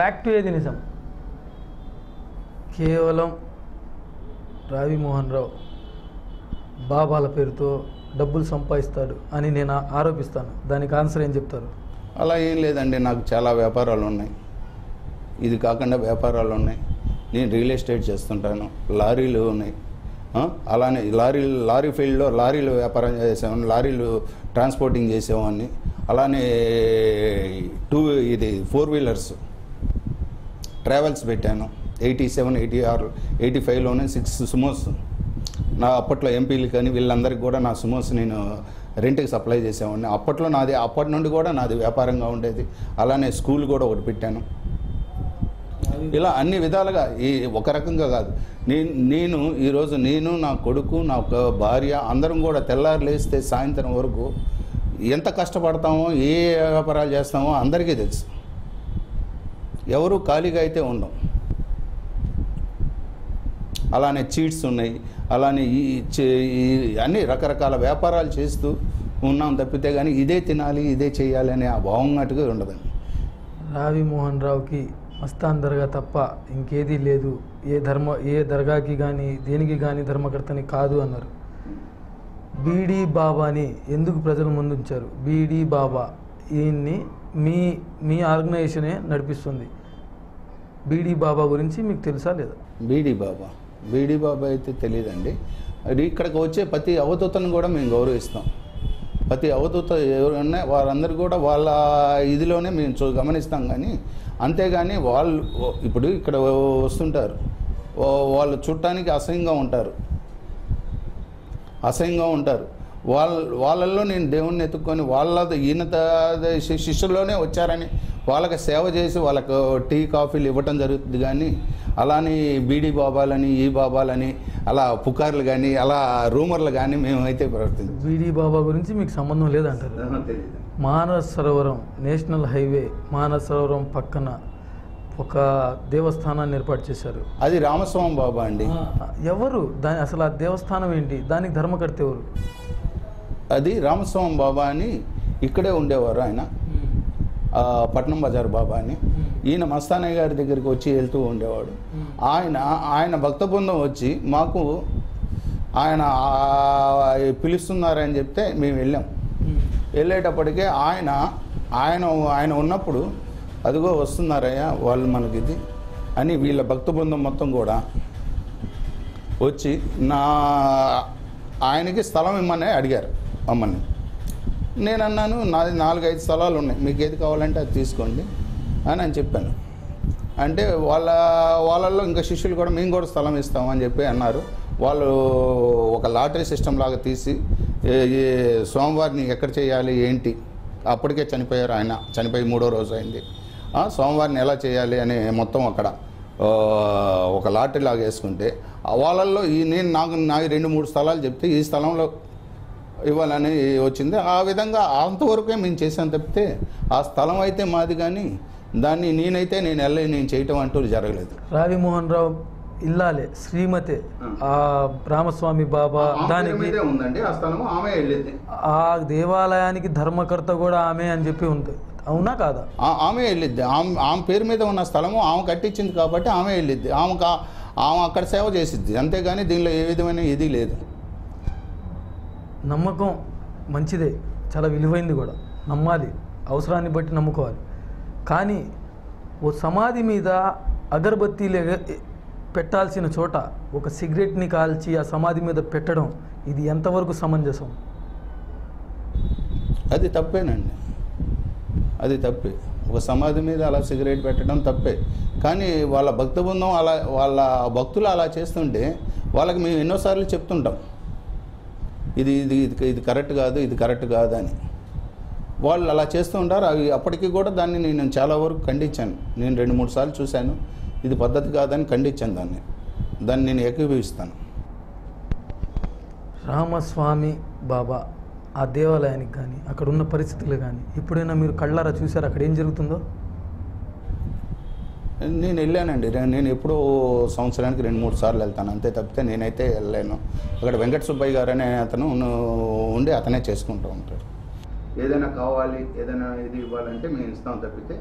Fact ఏది నిజం కేవలం రావి మోహన్ రావు బాబాల పేరుతో డబ్బులు సంపాదిస్తాడు అని నేను ఆ- ఆరోపిస్తాను దానికి ఆన్సర్ ఏం చెప్తారు అలా ఏం లేదండి నాకు చాలా వ్యాపారాలు ఉన్నాయి ఇది కాకుండా వ్యాపారాలు ఉన్నాయి నేను రియల్ ఎస్టేట్ చేస్తుంటాను లారీలు ఉన్నాయి ఆ, అలానే లారీ లారీ ఫీల్డ్లో లారీలు వ్యాపారం చేసేవాడిని లారీలు ట్రాన్స్పోర్టింగ్ చేసేవాడిని అలానే టూ ఇది ఫోర్ వీలర్స్ ట్రావెల్స్ పెట్టాను eighty seven eighty R eighty ఫైవ్లోనే సిక్స్ సుమోస్ నా అప్పట్లో ఎంపీలు కానీ వీళ్ళందరికీ కూడా నా సుమోస్ నేను రెంట్కి సప్లై చేసేవాడిని అప్పట్లో నాది అప్పటి నుండి కూడా నాది వ్యాపారంగా ఉండేది అలానే స్కూల్ కూడా ఒకటి పెట్టాను ఇలా అన్ని విధాలుగా ఈ ఒక రకంగా కాదు నేను నేను ఈరోజు నేను నా కొడుకు నా ఒక భార్య అందరం కూడా తెల్లారు లేస్తే సాయంత్రం వరకు ఎంత కష్టపడతామో ఏ వ్యాపారాలు చేస్తామో అందరికీ తెలుసు ఎవరు ఖాళీగా అయితే ఉండం అలానే చీట్స్ ఉన్నాయి అలానే ఈ చే- ఈ అన్ని రకరకాల వ్యాపారాలు చేస్తూ ఉన్నాం తప్పితే కానీ ఇదే తినాలి ఇదే చేయాలి అనే ఆ భావం అటుగా ఉండదండి రావి మోహన్ రావుకి మస్తాన్ దర్గా తప్ప ఇంకేదీ లేదు ఏ ధర్మ ఏ దర్గాకి కానీ దేనికి కానీ ధర్మకర్తని కాదు అన్నారు బీడీ బాబాని ఎందుకు ప్రజల ముందు ఉంచారు బీడీ బాబా ఈయన్ని మీ మీ ఆర్గనైజేషనే నడిపిస్తుంది బీడీ బాబా గురించి మీకు తెలుసా లేదా బీడీ బాబా బీడీ బాబా అయితే తెలియదండి అది ఇక్కడికి వచ్చే ప్రతి అవధూతను కూడా మేము గౌరవిస్తాం ప్రతి అవధూత ఎవరున్నా వారందరూ కూడా వాళ్ళ ఇదిలోనే మేము చూ గమనిస్తాం కానీ అంతేగాని వాళ్ళు ఇప్పుడు ఇక్కడ వస్తుంటారు వా- వాళ్ళు చూడటానికి అసహ్యంగా ఉంటారు అసహ్యంగా ఉంటారు వాళ్ళ వాళ్ళల్లో నేను దేవుణ్ణి ఎత్తుక్కొని వాళ్ళ ఈయన త- శి- శిష్యుల్లోనే వచ్చారని వాళ్ళకి సేవ చేసి వాళ్ళకు టీ కాఫీలు ఇవ్వటం జరుగుతుంది కానీ అలానే బీడీ బాబాలని ఈ బాబాలని అలా పుకార్లు కానీ అలా రూమర్లు కానీ మేమైతే ప్రవర్తించాం బీడీ బాబా గురించి మీకు సంబంధం లేదంటారు మానస సరోవరం నేషనల్ హైవే మానస సరోవరం పక్కన ఒక దేవస్థానాన్ని ఏర్పాటు చేశారు అది రామస్వామి బాబా అండి ఎవరు దాని అసలు ఆ దేవస్థానం ఏంటి దానికి ధర్మకర్త ఎవరు అది రామస్వామి బాబా అని ఇక్కడే ఉండేవారు ఆయన ఆ, పట్నం బజార్ బాబా అని ఈయన మస్తానయ్య గారి దగ్గరికి వచ్చి వెళ్తూ ఉండేవాడు ఆయన ఆయన భక్త బృందం వచ్చి మాకు ఆయన ఆ, పిలుస్తున్నారని చెప్తే మేము వెళ్ళాం వెళ్ళేటప్పటికే ఆయన ఆయన ఆయన ఉన్నప్పుడు అదిగో వస్తున్నారయ్యా వాళ్ళు మనకిది అని వీళ్ళ భక్త బృందం మొత్తం కూడా వచ్చి నా ఆయనకి స్థలం ఇమ్మని అడిగారు అమ్మని నేను అన్నాను నాది నాలుగైదు స్థలాలు ఉన్నాయి మీకు ఏది కావాలంటే అది తీసుకోండి అని అని చెప్పాను అంటే వాళ్ళ వాళ్ళల్లో ఇంకా శిష్యులు కూడా మేము కూడా స్థలం ఇస్తామని చెప్పి అన్నారు వాళ్ళు ఒక లాటరీ సిస్టమ్ లాగా తీసి ఏ- ఏ సోమవారిని ఎక్కడ చేయాలి ఏంటి అప్పటికే చనిపోయారు ఆయన చనిపోయి మూడో రోజు అయింది ఆ, సోమవారిని ఎలా చేయాలి అని మొత్తం అక్కడ ఆ, ఒక లాటరీ లాగా వేసుకుంటే ఆ వాళ్ళల్లో ఈ నేను నాకు నాకు రెండు మూడు స్థలాలు చెప్తే ఈ స్థలంలో ఇవ్వాలని వచ్చింది ఆ విధంగా అంతవరకే మేము చేసాం తప్పితే ఆ స్థలం అయితే మాది కానీ దాన్ని నేనైతే నేను వెళ్ళి నేను చేయటం అంటూ జరగలేదు రావి మోహన్ రావు ఇల్లాలే శ్రీమతే ఆ రామస్వామి బాబా దానికి ఉందండి ఆ స్థలం ఆమె వెళ్ళింది ఆ దేవాలయానికి ధర్మకర్త కూడా ఆమె అని చెప్పి ఉంది అవునా కాదా ఆ- ఆమె వెళ్ళిద్ది ఆమె ఆమె పేరు మీద ఉన్న స్థలము ఆమె కట్టించింది కాబట్టి ఆమె వెళ్ళిద్ది ఆమె కా- ఆమె అక్కడ సేవ చేసిద్ది అంతేగాని దీనిలో ఏ విధమైన ఇది లేదు నమ్మకం మంచిదే చాలా విలువైంది కూడా నమ్మాలి అవసరాన్ని బట్టి నమ్ముకోవాలి కానీ ఓ సమాధి మీద అగరబత్తీలు ఎగ- పెట్టాల్సిన చోట ఒక సిగరెట్ని కాల్చి ఆ సమాధి మీద పెట్టడం ఇది ఎంతవరకు సమంజసం అది తప్పేనండి అది తప్పే ఒక సమాధి మీద అలా సిగరెట్ పెట్టడం తప్పే కానీ వాళ్ళ భక్త బృందం అలా వాళ్ళ భక్తులు అలా చేస్తుంటే వాళ్ళకి మేము ఎన్నోసార్లు చెప్తుంటాం ఇది ఇది ఇది ఇది కరెక్ట్ కాదు ఇది కరెక్ట్ కాదు అని వాళ్ళు అలా చేస్తూ ఉంటారు అవి అప్పటికి కూడా దాన్ని నేను చాలా వరకు ఖండించాను నేను రెండు మూడు సార్లు చూశాను ఇది పద్ధతి కాదని ఖండించాను దాన్ని దాన్ని నేను ఏకీభవిస్తాను రామస్వామి బాబా ఆ దేవాలయానికి కానీ అక్కడ ఉన్న పరిస్థితులు కానీ ఎప్పుడైనా మీరు కళ్ళారా చూసారు అక్కడ ఏం జరుగుతుందో నేను వెళ్ళానండి రే- నేను ఎప్పుడో సంవత్సరానికి రెండు మూడు సార్లు వెళ్తాను అంతే తప్పితే నేనైతే వెళ్ళలేను అక్కడ వెంకట సుబ్బయ్య గారు అనే అతను ఉన్న- ఉండి అతనే చేసుకుంటూ ఉంటాడు ఏదైనా కావాలి ఏదైనా ఇది ఇవ్వాలంటే మేము ఇస్తాం తప్పితే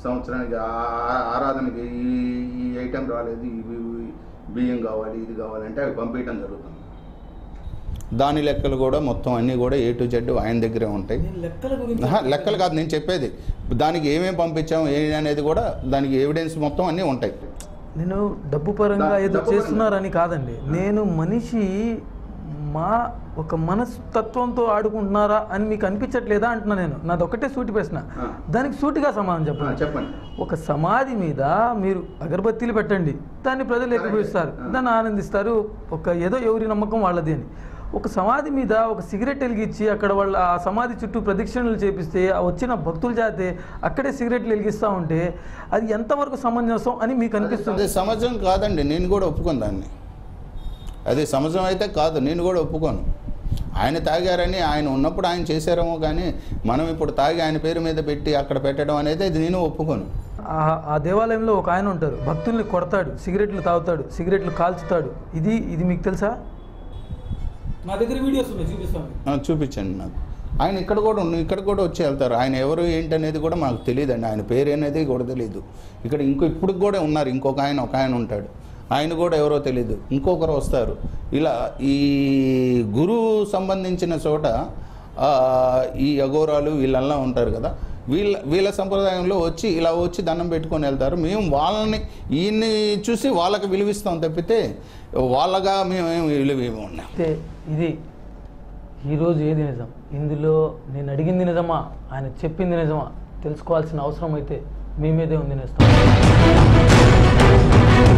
సంవత్సరానికి ఆ- ఆ- ఆరాధనకి ఈ ఈ ఐటెం రాలేదు ఇవి ఇవి బియ్యం కావాలి ఇది కావాలంటే అవి పంపించడం జరుగుతుంది దాని లెక్కలు కూడా మొత్తం అన్నీ కూడా ఏ టు జెడ్ ఆయన దగ్గరే ఉంటాయి నేను లెక్కల గురించి ఆహా, లెక్కలు కాదు నేను చెప్పేది దానికి ఏమేమి పంపించాం ఏ అనేది కూడా దానికి ఎవిడెన్స్ మొత్తం అన్నీ ఉంటాయి నేను డబ్బు పరంగా దా- ఏదో డబ్బు పరంగా. చేస్తున్నారని కాదండి నేను మనిషి మా ఒక మనస్తత్వంతో ఆడుకుంటున్నారా అని మీకు అనిపించట్లేదా అంటున్నా నేను నాది ఒకటే సూటి ప్రశ్న ఆ. దానికి సూటిగా సమాధానం ఆ, చెప్పండి చెప్పండి ఒక సమాధి మీద మీరు అగరబత్తీలు పెట్టండి దాన్ని ప్రజలు ఎక్కుపిస్తారు ఆ. దాన్ని ఆనందిస్తారు ఒక ఏదో ఎవరి నమ్మకం వాళ్ళది అని ఒక సమాధి మీద ఒక సిగరెట్ వెలిగించి అక్కడ వాళ్ళ ఆ సమాధి చుట్టూ ప్రదక్షిణలు చేపిస్తే ఆ వచ్చిన భక్తులు చేతే అక్కడే సిగరెట్లు వెలిగిస్తూ ఉంటే అది ఎంతవరకు సమంజసం అని మీకు అనిపిస్తుంది అది సమాజం కాదండి నేను కూడా ఒప్పుకోను దాన్ని అది సమాజం అయితే కాదు నేను కూడా ఒప్పుకోను ఆయన తాగారని ఆయన ఉన్నప్పుడు ఆయన చేశారేమో కానీ మనం ఇప్పుడు తాగి ఆయన పేరు మీద పెట్టి అక్కడ పెట్టడం అనేది అది నేను ఒప్పుకోను ఆ- ఆ దేవాలయంలో ఒక ఆయన ఉంటారు భక్తుల్ని కొడతాడు సిగరెట్లు తాగుతాడు సిగరెట్లు కాల్చుతాడు ఇది ఇది మీకు తెలుసా నా దగ్గర వీడియోస్ ఉన్నాయి చూపిస్తాను ఆ, చూపించండి నాకు ఆయన ఇక్కడ కూడా ఉన్న ఇక్కడ కూడా వచ్చి వెళ్తారు ఆయన ఎవరు ఏంటి అనేది కూడా మాకు తెలియదండి ఆయన పేరు అనేది కూడా తెలియదు ఇక్కడ ఇంకో ఇప్పుడు కూడా ఉన్నారు ఇంకొక ఆయన ఒక ఆయన ఉంటాడు ఆయన కూడా ఎవరో తెలియదు ఇంకొకరు వస్తారు ఇలా ఈ గురువు సంబంధించిన చోట ఆ, ఈ అఘోరాలు వీళ్ళల్లా ఉంటారు కదా వీళ్ళ వీళ్ళ సంప్రదాయంలో వచ్చి ఇలా వచ్చి దండం పెట్టుకొని వెళ్తారు మేము వాళ్ళని ఈయన్ని చూసి వాళ్ళకి విలువిస్తాం తప్పితే వాళ్ళగా మేము ఏం విలువ ఉన్నాం అయితే ఇది ఈరోజు ఏది నిజం ఇందులో నేను అడిగింది నిజమా ఆయన చెప్పింది నిజమా తెలుసుకోవాల్సిన అవసరం అయితే మీ మీదే ఉంది నేస్తాం